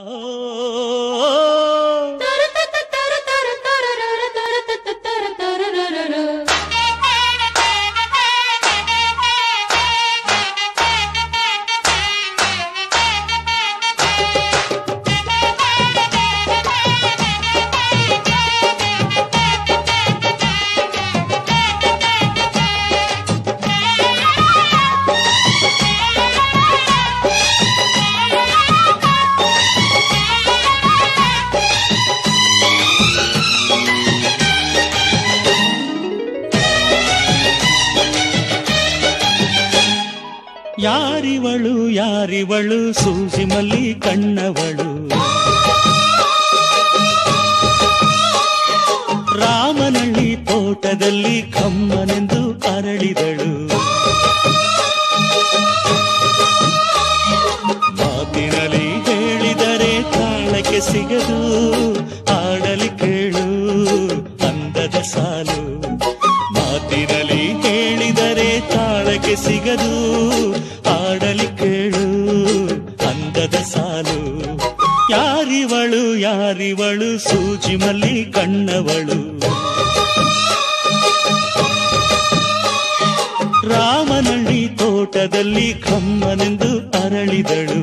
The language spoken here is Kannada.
ಯಾರಿವಳು ಯಾರಿವಳು ಸೂಜಿ ಮಲ್ಲಿ ಕಣ್ಣವಳು ರಾಮನಳ್ಳಿ ತೋಟದಲ್ಲಿ ಕಮ್ಮನೆಂದು ಅರಳಿದಳು ಮಾತಿನಲ್ಲಿ ಹೇಳಿದರೆ ತಾಳಕ್ಕೆ ಸಿಗದು ಆಡಲಿ ಕೇಳು ಅಂದದ ಸಾಲು ಮಾತಿನಲ್ಲಿ ಹೇಳಿದರೆ ತಾಳಕ್ಕೆ ಸಿಗದು ಆಡಲಿ ಕೇಳು ಅಂದದ ಸಾಲು ಯಾರಿವಳು ಯಾರಿವಳು ಸೂಜಿ ಮಲ್ಲಿ ಕಣ್ಣವಳು ರಾಮನಳ್ಳಿ ತೋಟದಲ್ಲಿ ಕಮ್ಮನೆಂದು ಅರಳಿದಳು